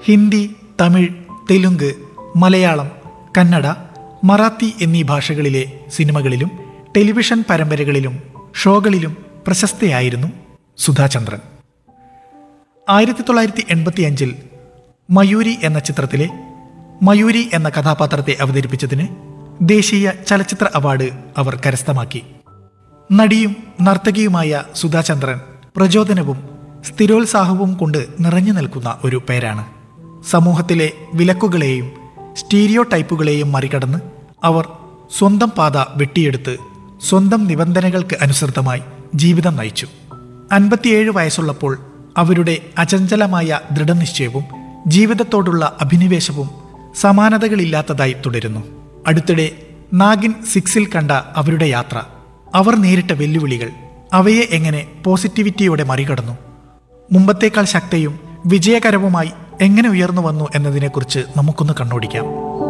ഹിന്ദി തമിഴ് തെലുങ്ക് മലയാളം കന്നഡ മറാത്തി എന്നീ ഭാഷകളിലെ സിനിമകളിലും ടെലിവിഷൻ പരമ്പരകളിലും ഷോകളിലും പ്രശസ്തയായിരുന്നു സുധാചന്ദ്രൻ ആയിരത്തി തൊള്ളായിരത്തി എൺപത്തി അഞ്ചിൽ മയൂരി എന്ന ചിത്രത്തിലെ മയൂരി എന്ന കഥാപാത്രത്തെ അവതരിപ്പിച്ചതിന് ദേശീയ ചലച്ചിത്ര അവാർഡ് അവർ കരസ്ഥമാക്കി നടിയും നർത്തകിയുമായ സുധാചന്ദ്രൻ പ്രചോദനവും സ്ഥിരോത്സാഹവും കൊണ്ട് നിറഞ്ഞു നിൽക്കുന്ന ഒരു പേരാണ് സമൂഹത്തിലെ വിലക്കുകളെയും സ്റ്റീരിയോ ടൈപ്പുകളെയും മറികടന്ന് അവർ സ്വന്തം പാത വെട്ടിയെടുത്ത് സ്വന്തം നിബന്ധനകൾക്ക് അനുസൃതമായി ജീവിതം നയിച്ചു അൻപത്തിയേഴ് വയസ്സുള്ളപ്പോൾ അവരുടെ അചഞ്ചലമായ ദൃഢനിശ്ചയവും ജീവിതത്തോടുള്ള അഭിനിവേശവും സമാനതകളില്ലാത്തതായി തുടരുന്നു അടുത്തിടെ നാഗിൻ സിക്സിൽ കണ്ട അവരുടെ യാത്ര അവർ നേരിട്ട വെല്ലുവിളികൾ അവയെ എങ്ങനെ പോസിറ്റിവിറ്റിയോടെ മറികടന്നു മുമ്പത്തേക്കാൾ ശക്തയും വിജയകരവുമായി എങ്ങനെ ഉയർന്നു വന്നു എന്നതിനെക്കുറിച്ച് നമുക്കൊന്ന് കണ്ണോടിക്കാം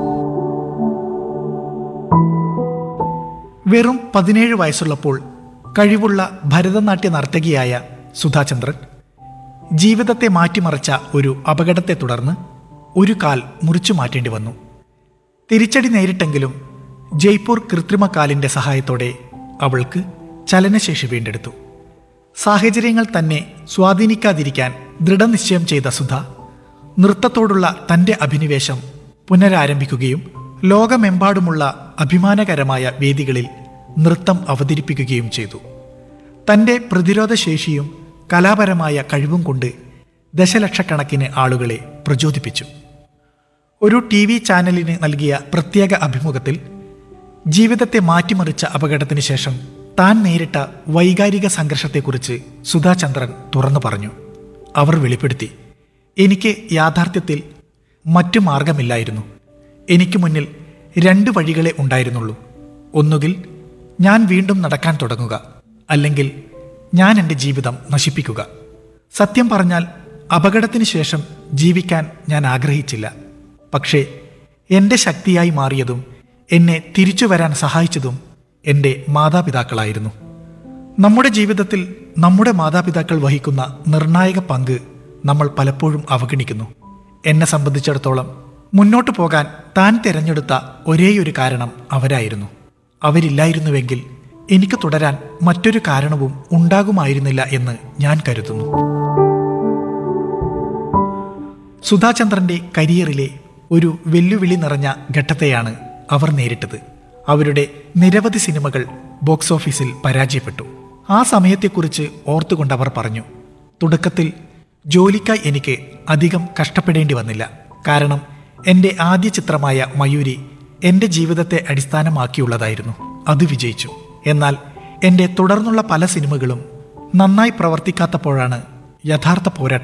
വെറും പതിനേഴ് വയസ്സുള്ളപ്പോൾ കഴിവുള്ള ഭരതനാട്യ നർത്തകിയായ സുധാചന്ദ്രൻ ജീവിതത്തെ മാറ്റിമറിച്ച ഒരു അപകടത്തെ തുടർന്ന് ഒരു കാൽ മുറിച്ചു മാറ്റേണ്ടി വന്നു തിരിച്ചടി നേരിട്ടെങ്കിലും ജയ്പൂർ കൃത്രിമ കാലിന്റെ സഹായത്തോടെ അവൾക്ക് ചലനശേഷി വീണ്ടെടുത്തു സാഹചര്യങ്ങൾ തന്നെ സ്വാധീനിക്കാതിരിക്കാൻ ദൃഢനിശ്ചയം ചെയ്ത സുധ നൃത്തത്തോടുള്ള തന്റെ അഭിനിവേശം പുനരാരംഭിക്കുകയും ലോകമെമ്പാടുമുള്ള അഭിമാനകരമായ വേദികളിൽ നൃത്തം അവതരിപ്പിക്കുകയും ചെയ്തു തന്റെ പ്രതിരോധശേഷിയും കലാപരമായ കഴിവും കൊണ്ട് ദശലക്ഷക്കണക്കിന് ആളുകളെ പ്രചോദിപ്പിച്ചു ഒരു ടി വി ചാനലിന് നൽകിയ പ്രത്യേക അഭിമുഖത്തിൽ ജീവിതത്തെ മാറ്റിമറിച്ച അപകടത്തിന് ശേഷം താൻ നേരിട്ട വൈകാരിക സംഘർഷത്തെക്കുറിച്ച് സുധാചന്ദ്രൻ തുറന്നു പറഞ്ഞു അവർ വെളിപ്പെടുത്തി എനിക്ക് യാഥാർത്ഥ്യത്തിൽ മറ്റു മാർഗമില്ലായിരുന്നു എനിക്ക് മുന്നിൽ രണ്ട് വഴികളെ ഉണ്ടായിരുന്നുള്ളൂ ഒന്നുകിൽ ഞാൻ വീണ്ടും നടക്കാൻ തുടങ്ങുക അല്ലെങ്കിൽ ഞാൻ എൻ്റെ ജീവിതം നശിപ്പിക്കുക സത്യം പറഞ്ഞാൽ അപകടത്തിന് ശേഷം ജീവിക്കാൻ ഞാൻ ആഗ്രഹിച്ചില്ല പക്ഷേ എൻ്റെ ശക്തിയായി മാറിയതും എന്നെ തിരിച്ചു വരാൻ സഹായിച്ചതും എൻ്റെ മാതാപിതാക്കളായിരുന്നു നമ്മുടെ ജീവിതത്തിൽ നമ്മുടെ മാതാപിതാക്കൾ വഹിക്കുന്ന നിർണായക പങ്ക് നമ്മൾ പലപ്പോഴും അവഗണിക്കുന്നു എന്നെ സംബന്ധിച്ചിടത്തോളം മുന്നോട്ടു പോകാൻ താൻ തിരഞ്ഞെടുത്ത ഒരേയൊരു കാരണം അവരായിരുന്നു അവരില്ലായിരുന്നുവെങ്കിൽ എനിക്ക് തുടരാൻ മറ്റൊരു കാരണവും ഉണ്ടാകുമായിരുന്നില്ല എന്ന് ഞാൻ കരുതുന്നു സുധാചന്ദ്രന്റെ കരിയറിലെ ഒരു വെല്ലുവിളി നിറഞ്ഞ ഘട്ടത്തെയാണ് അവർ നേരിട്ടത് അവരുടെ നിരവധി സിനിമകൾ ബോക്സ് ഓഫീസിൽ പരാജയപ്പെട്ടു ആ സമയത്തെക്കുറിച്ച് ഓർത്തുകൊണ്ട് അവർ പറഞ്ഞു തുടക്കത്തിൽ ജോലിക്കായി എനിക്ക് അധികം കഷ്ടപ്പെടേണ്ടി വന്നില്ല കാരണം എൻ്റെ ആദ്യ ചിത്രമായ മയൂരി എൻ്റെ ജീവിതത്തെ അടിസ്ഥാനമാക്കിയുള്ളതായിരുന്നു അത് വിജയിച്ചു എന്നാൽ എൻ്റെ തുടർന്നുള്ള പല സിനിമകളും നന്നായി പ്രവർത്തിക്കാത്തപ്പോഴാണ് യഥാർത്ഥ പോരാട്ടം